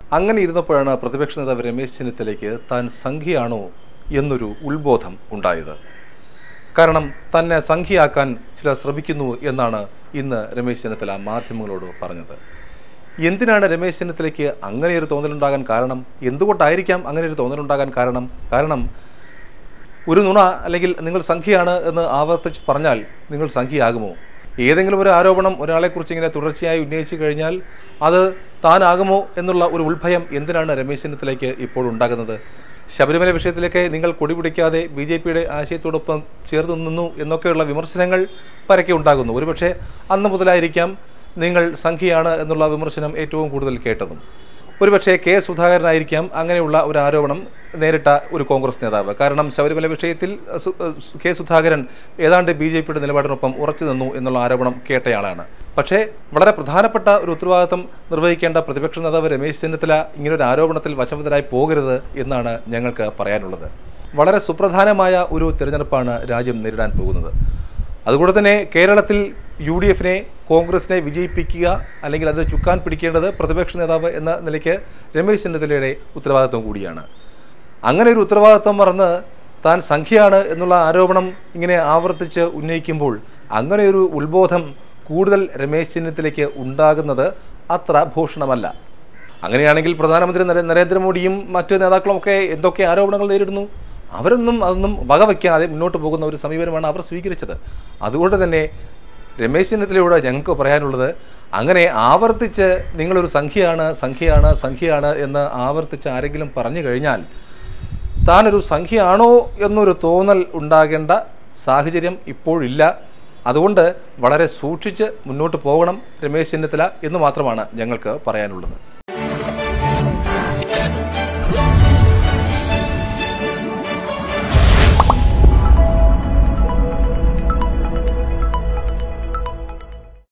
അങ്ങനെ ഇരുന്നപ്പോഴാണ് പ്രതിപക്ഷ നേതാവ് രമേശ് ചെന്നിത്തലയ്ക്ക് താൻ സംഖ്യയാണോ എന്നൊരു ഉത്ബോധം ഉണ്ടായത് കാരണം തന്നെ സംഖ്യയാക്കാൻ ചിലർ ശ്രമിക്കുന്നു എന്നാണ് ഇന്ന് രമേശ് ചെന്നിത്തല മാധ്യമങ്ങളോട് പറഞ്ഞത് എന്തിനാണ് രമേശ് ചെന്നിത്തലയ്ക്ക് അങ്ങനെ ഒരു തോന്നലുണ്ടാകാൻ കാരണം എന്തുകൊണ്ടായിരിക്കാം അങ്ങനെ ഒരു തോന്നലുണ്ടാകാൻ കാരണം കാരണം ഒരു നുണ അല്ലെങ്കിൽ നിങ്ങൾ സംഖ്യയാണ് എന്ന് ആവർത്തിച്ച് പറഞ്ഞാൽ നിങ്ങൾ സംഖ്യയാകുമോ ഏതെങ്കിലും ഒരു ആരോപണം ഒരാളെക്കുറിച്ച് ഇങ്ങനെ തുടർച്ചയായി ഉന്നയിച്ചു കഴിഞ്ഞാൽ അത് താനാകുമോ എന്നുള്ള ഒരു ഉത്ഭയം എന്തിനാണ് രമേശ് ചെന്നിത്തലയ്ക്ക് ഇപ്പോൾ ഉണ്ടാകുന്നത് ശബരിമല വിഷയത്തിലേക്ക് നിങ്ങൾ കൊടി പിടിക്കാതെ ബി ജെ പിയുടെ ആശയത്തോടൊപ്പം ചേർന്ന് നിന്നു എന്നൊക്കെയുള്ള വിമർശനങ്ങൾ പരക്കെ ഉണ്ടാകുന്നു ഒരുപക്ഷെ അന്ന് മുതലായിരിക്കാം നിങ്ങൾ സംഖ്യയാണ് എന്നുള്ള വിമർശനം ഏറ്റവും കൂടുതൽ കേട്ടതും ഒരുപക്ഷെ കെ സുധാകരനായിരിക്കാം അങ്ങനെയുള്ള ഒരു ആരോപണം നേരിട്ട ഒരു കോൺഗ്രസ് നേതാവ് കാരണം ശബരിമല വിഷയത്തിൽ സു- സു- കെ സുധാകരൻ ഏതാണ്ട് ബി ജെ പിയുടെ നിലപാടിനൊപ്പം ഉറച്ചു നിന്നു എന്നുള്ള ആരോപണം കേട്ടയാളാണ് പക്ഷേ വളരെ പ്രധാനപ്പെട്ട ഒരു ഉത്തരവാദിത്തം നിർവഹിക്കേണ്ട പ്രതിപക്ഷ നേതാവ് രമേശ് ചെന്നിത്തല ഇങ്ങനൊരു ആരോപണത്തിൽ വശംവദരായി പോകരുത് എന്നാണ് ഞങ്ങൾക്ക് പറയാനുള്ളത് വളരെ സുപ്രധാനമായ ഒരു തിരഞ്ഞെടുപ്പാണ് രാജ്യം നേരിടാൻ പോകുന്നത് അതുകൊണ്ട് തന്നെ കേരളത്തിൽ യു ഡി എഫിനെ കോൺഗ്രസിനെ വിജയിപ്പിക്കുക അല്ലെങ്കിൽ അതിന് ചുക്കാൻ പിടിക്കേണ്ടത് പ്രതിപക്ഷ നേതാവ് എന്ന നിലയ്ക്ക് രമേശ് ചെന്നിത്തലയുടെ ഉത്തരവാദിത്വം കൂടിയാണ് അങ്ങനെ ഒരു ഉത്തരവാദിത്വം മറന്ന് താൻ സംഖ്യയാണ് എന്നുള്ള ആരോപണം ഇങ്ങനെ ആവർത്തിച്ച് ഉന്നയിക്കുമ്പോൾ അങ്ങനെ ഒരു ഉത്ബോധം കൂടുതൽ രമേശ് ചെന്നിത്തലയ്ക്ക് ഉണ്ടാകുന്നത് അത്ര ഭൂഷണമല്ല അങ്ങനെയാണെങ്കിൽ പ്രധാനമന്ത്രി നരേ- നരേന്ദ്രമോദിയും മറ്റ് നേതാക്കളുമൊക്കെ എന്തൊക്കെ ആരോപണങ്ങൾ നേരിടുന്നു അവരൊന്നും അതൊന്നും വകവയ്ക്കാതെ മുന്നോട്ട് പോകുന്ന ഒരു സമീപനമാണ് അവർ സ്വീകരിച്ചത് അതുകൊണ്ട് തന്നെ രമേശ് ചെന്നിത്തലയോട് ഞങ്ങൾക്ക് പറയാനുള്ളത് അങ്ങനെ ആവർത്തിച്ച് നിങ്ങളൊരു സംഖ്യയാണ് സംഖ്യയാണ് സംഖ്യയാണ് എന്ന് ആവർത്തിച്ച് ആരെങ്കിലും പറഞ്ഞു കഴിഞ്ഞാൽ താനൊരു സംഖ്യയാണോ എന്നൊരു തോന്നൽ ഉണ്ടാകേണ്ട സാഹചര്യം ഇപ്പോഴില്ല അതുകൊണ്ട് വളരെ സൂക്ഷിച്ച് മുന്നോട്ട് പോകണം രമേശ് ചെന്നിത്തല എന്ന് മാത്രമാണ് ഞങ്ങൾക്ക് പറയാനുള്ളത്